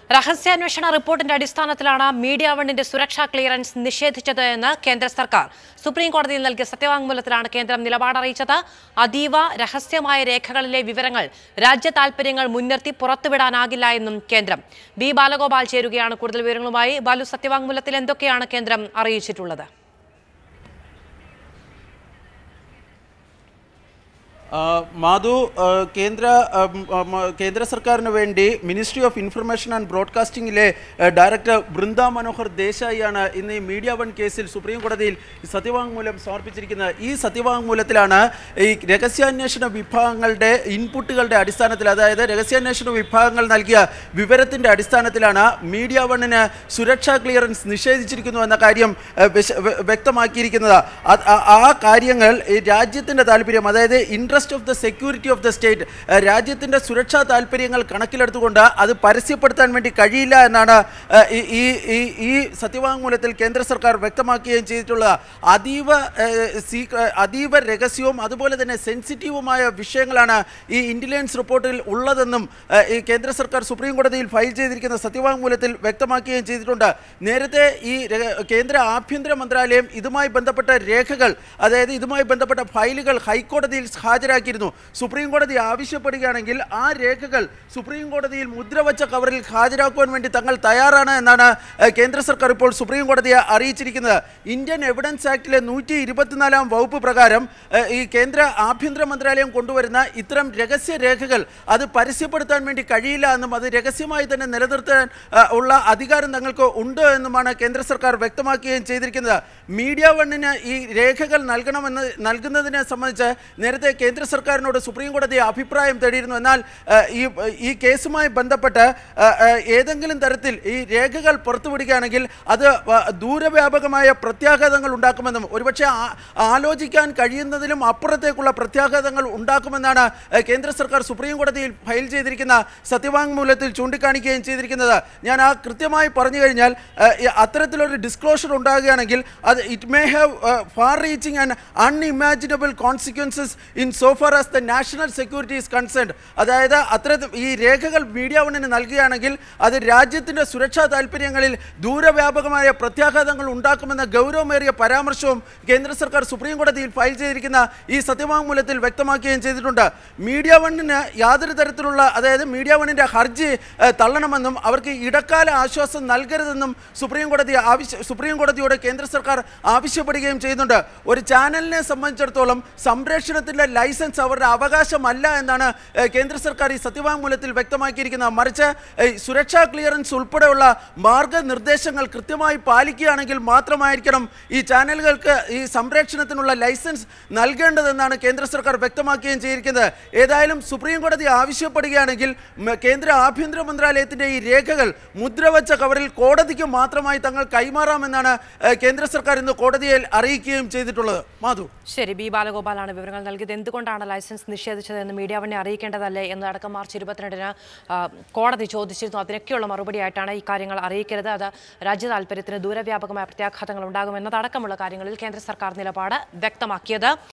രഹസ്യാന്വേഷണ റിപ്പോർട്ടിന്റെ അടിസ്ഥാനത്തിലാണ് മീഡിയ വണ്ണിന്റെ സുരക്ഷാ ക്ലിയറൻസ് നിഷേധിച്ചത് എന്ന് കേന്ദ്ര സർക്കാർ സുപ്രീം കോടതിയിൽ നൽകിയ സത്യവാങ്മൂലത്തിലാണ് കേന്ദ്രം നിലപാട് അറിയിച്ചത് അതീവ രഹസ്യമായ രേഖകളിലെ വിവരങ്ങൾ രാജ്യ താൽപര്യങ്ങൾ മുൻനിർത്തി പുറത്തുവിടാനാകില്ല എന്നും കേന്ദ്രം ബി ബാലഗോപാൽ ചേരുകയാണ് കൂടുതൽ വിവരങ്ങളുമായി ബാലു സത്യവാങ്മൂലത്തിൽ എന്തൊക്കെയാണ് കേന്ദ്രം അറിയിച്ചിട്ടുള്ളത് ആ, മാധു ആ, കേന്ദ്ര ആ, ഉം, ആ, മ, കേന്ദ്ര സർക്കാരിന് വേണ്ടി മിനിസ്ട്രി ഓഫ് ഇൻഫർമേഷൻ ആൻഡ് ബ്രോഡ്കാസ്റ്റിംഗിലെ ആ, ഡയറക്ടർ ബൃന്ദ മനോഹർ ദേശായിയാണ് ഇന്ന് ഈ മീഡിയ വൺ കേസിൽ സുപ്രീം കോടതിയിൽ സത്യവാങ്മൂലം സമർപ്പിച്ചിരിക്കുന്നത് ഈ സത്യവാങ്മൂലത്തിലാണ് ഈ രഹസ്യാന്വേഷണ വിഭാഗങ്ങളുടെ ഇൻപുട്ടുകളുടെ അടിസ്ഥാനത്തിൽ അതായത് രഹസ്യാന്വേഷണ വിഭാഗങ്ങൾ നൽകിയ വിവരത്തിൻ്റെ അടിസ്ഥാനത്തിലാണ് മീഡിയ വണ്ണിന് സുരക്ഷാ ക്ലിയറൻസ് നിഷേധിച്ചിരിക്കുന്നു എന്ന കാര്യം ആ, വിശ- വ്യ- വ്യക്തമാക്കിയിരിക്കുന്നത് അത് ആ- ആ കാര്യങ്ങൾ ഈ രാജ്യത്തിൻ്റെ താല്പര്യം അതായത് interest of the security of the state രാജ്യത്തിൻ്റെ സുരക്ഷാ താല്പര്യങ്ങൾ കണക്കിലെടുത്തുകൊണ്ട് അത് പരസ്യപ്പെടുത്താൻ വേണ്ടി കഴിയില്ല എന്നാണ് ആ, ഈ ഈ ഈ- ഈ സത്യവാങ്മൂലത്തിൽ കേന്ദ്ര സർക്കാർ വ്യക്തമാക്കുകയും ചെയ്തിട്ടുള്ളത് അതീവ ആ, സീക്ര- അതീവ രഹസ്യവും അതുപോലെ തന്നെ സെൻസിറ്റീവുമായ വിഷയങ്ങളാണ് ഈ ഇൻ്റലിജൻസ് റിപ്പോർട്ടിൽ ഉള്ളതെന്നും ആ, ഈ കേന്ദ്ര സർക്കാർ സുപ്രീം കോടതിയിൽ ഫയൽ ചെയ്തിരിക്കുന്ന സത്യവാങ്മൂലത്തിൽ വ്യക്തമാക്കുകയും ചെയ്തിട്ടുണ്ട് നേരത്തെ ഈ ര- കേന്ദ്ര ആഭ്യന്തര മന്ത്രാലയം ഇതുമായി ബന്ധപ്പെട്ട രേഖകൾ അതായത് ഇതുമായി ബന്ധപ്പെട്ട ഫയലുകൾ ഹൈക്കോടതിയിൽ ഹാജരാക്കിയിരുന്നു സുപ്രീം കോടതി ആവശ്യപ്പെടുകയാണെങ്കിൽ ആ രേഖകൾ സുപ്രീം കോടതിയിൽ മുദ്രവച്ച കവറിൽ ഹാജരാക്കുവാൻ വേണ്ടി തങ്ങൾ തയ്യാറാണ് എന്നാണ് ഏഹ്, കേന്ദ്ര സർക്കാർ ഇപ്പോൾ സുപ്രീം കോടതിയെ അറിയിച്ചിരിക്കുന്നത് ഇന്ത്യൻ എവിഡൻസ് ആക്ടിലെ നൂറ്റി ഇരുപത്തിനാലാം വകുപ്പ് പ്രകാരം ഏഹ്, ഈ കേന്ദ്ര ആഭ്യന്തര മന്ത്രാലയം കൊണ്ടുവരുന്ന ഇത്തരം രഹസ്യ രേഖകൾ അത് പരസ്യപ്പെടുത്താൻ വേണ്ടി കഴിയില്ല എന്നും അത് രഹസ്യമായി തന്നെ നിലനിർത്താൻ ആ, ഉള്ള അധികാരം തങ്ങൾക്ക് ഉണ്ട് എന്നുമാണ് കേന്ദ്ര സർക്കാർ വ്യക്തമാക്കുകയും ചെയ്തിരിക്കുന്നത് മീഡിയ വണ്ണിന് ഈ രേഖകൾ നൽകണമെന്ന് നൽകുന്നതിനെ സംബന്ധിച്ച് നേരത്തെ കേന്ദ്ര സർക്കാരിനോട് സുപ്രീം കോടതി അഭിപ്രായം തേടിയിരുന്നു എന്നാൽ ആ, ഈ ഈ കേസുമായി ബന്ധപ്പെട്ട് ആ, ആ, ഏതെങ്കിലും തരത്തിൽ ഈ രേഖകൾ പുറത്തുവിടുകയാണെങ്കിൽ അത് വ- ദൂരവ്യാപകമായ പ്രത്യാഘാതങ്ങൾ ഉണ്ടാക്കുമെന്നും ഒരുപക്ഷെ ആ- ആലോചിക്കാൻ കഴിയുന്നതിലും അപ്പുറത്തേക്കുള്ള പ്രത്യാഘാതങ്ങൾ ഉണ്ടാക്കുമെന്നാണ് ആ, കേന്ദ്ര സർക്കാർ സുപ്രീം കോടതിയിൽ ഫയൽ ചെയ്തിരിക്കുന്ന സത്യവാങ്മൂലത്തിൽ ചൂണ്ടിക്കാണിക്കുകയും ചെയ്തിരിക്കുന്നത് ഞാൻ ആ കൃത്യമായി പറഞ്ഞു കഴിഞ്ഞാൽ ആ, ഈ അത്തരത്തിലൊരു ഡിസ്ക്ലോഷർ ഉണ്ടാകുകയാണെങ്കിൽ അത് it may have far reaching and unimaginable consequences in so far as the national security is concerned അതായത് അത്തരത്തിൽ ഈ രേഖകൾ മീഡിയ വണ്ണിന് നൽകുകയാണെങ്കിൽ അത് രാജ്യത്തിൻ്റെ സുരക്ഷാ താല്പര്യങ്ങളിൽ ദൂരവ്യാപകമായ പ്രത്യാഘാതങ്ങൾ ഉണ്ടാക്കുമെന്ന ഗൗരവമേറിയ പരാമർശവും കേന്ദ്ര സർക്കാർ സുപ്രീം കോടതിയിൽ ഫയൽ ചെയ്തിരിക്കുന്ന ഈ സത്യവാങ്മൂലത്തിൽ വ്യക്തമാക്കുകയും ചെയ്തിട്ടുണ്ട് മീഡിയ വണ്ണിന് യാതൊരു തരത്തിലുള്ള അതായത് മീഡിയ വണ്ണിൻ്റെ ഹർജി ഏഹ്, തള്ളണമെന്നും അവർക്ക് ഇടക്കാല ആശ്വാസം നൽകരുതെന്നും സുപ്രീം കോടതി ആവശ്യ സുപ്രീം കോടതിയോട് കേന്ദ്ര സർക്കാർ ആവശ്യപ്പെടുകയും ചെയ്യുന്നുണ്ട് ഒരു ചാനലിനെ സംബന്ധിച്ചിടത്തോളം സംപ്രേഷണത്തിൻ്റെ ലൈസൻസ് അവരുടെ അവകാശമല്ല എന്നാണ് ഏഹ്, കേന്ദ്ര സർക്കാർ ഈ സത്യവാങ്മൂലത്തിൽ വ്യക്തമാക്കിയിരിക്കുന്നത് മറിച്ച് ഏഹ്, സുരക്ഷാ ക്ലിയറൻസ് ഉൾപ്പെടെയുള്ള മാർഗനിർദ്ദേശങ്ങൾ കൃത്യമായി പാലിക്കുകയാണെങ്കിൽ മാത്രമായിരിക്കണം ഈ ചാനലുകൾക്ക് ഈ സംരക്ഷണത്തിനുള്ള ലൈസൻസ് നൽകേണ്ടതെന്നാണ് കേന്ദ്ര സർക്കാർ വ്യക്തമാക്കുകയും ചെയ്തിരിക്കുന്നത് ഏതായാലും സുപ്രീം കോടതി ആവശ്യപ്പെടുകയാണെങ്കിൽ മ- കേന്ദ്ര ആഭ്യന്തര മന്ത്രാലയത്തിൻ്റെ ഈ രേഖകൾ മുദ്രവച്ച കവറിൽ കോടതിക്ക് മാത്രമായി തങ്ങൾ കൈമാറാമെന്നാണ് ഏഹ്, കേന്ദ്ര സർക്കാർ ഇന്ന് കോടതിയിൽ അറിയിക്കുകയും ചെയ്തിട്ടുള്ളത് മാധു ശരി ബി ബാലഗോപാലാണ് വിവരങ്ങൾ നൽകിയത് എന്തുകൊണ്ടാണ് ലൈസൻസ് നിഷേധിച്ചത് എന്ന് മീഡിയ വണ്ണെ അറിയിക്കേണ്ടതല്ലേ എന്നടക്കം മാർച്ച് ഇരുപത്തിരണ്ടിന് ആ, കോടതി ചോദിച്ചിരുന്നു അതിനൊക്കെയുള്ള മറുപടിയായിട്ടാണ് ഈ കാര്യങ്ങൾ അറിയിക്കരുത് അത് രാജ്യ താല്പര്യത്തിന് ദൂരവ്യാപകമായ പ്രത്യാഘാതങ്ങൾ ഉണ്ടാകുമെന്നതടക്കമുള്ള കാര്യങ്ങളിൽ കേന്ദ്ര സർക്കാർ നിലപാട് വ്യക്തമാക്കിയത്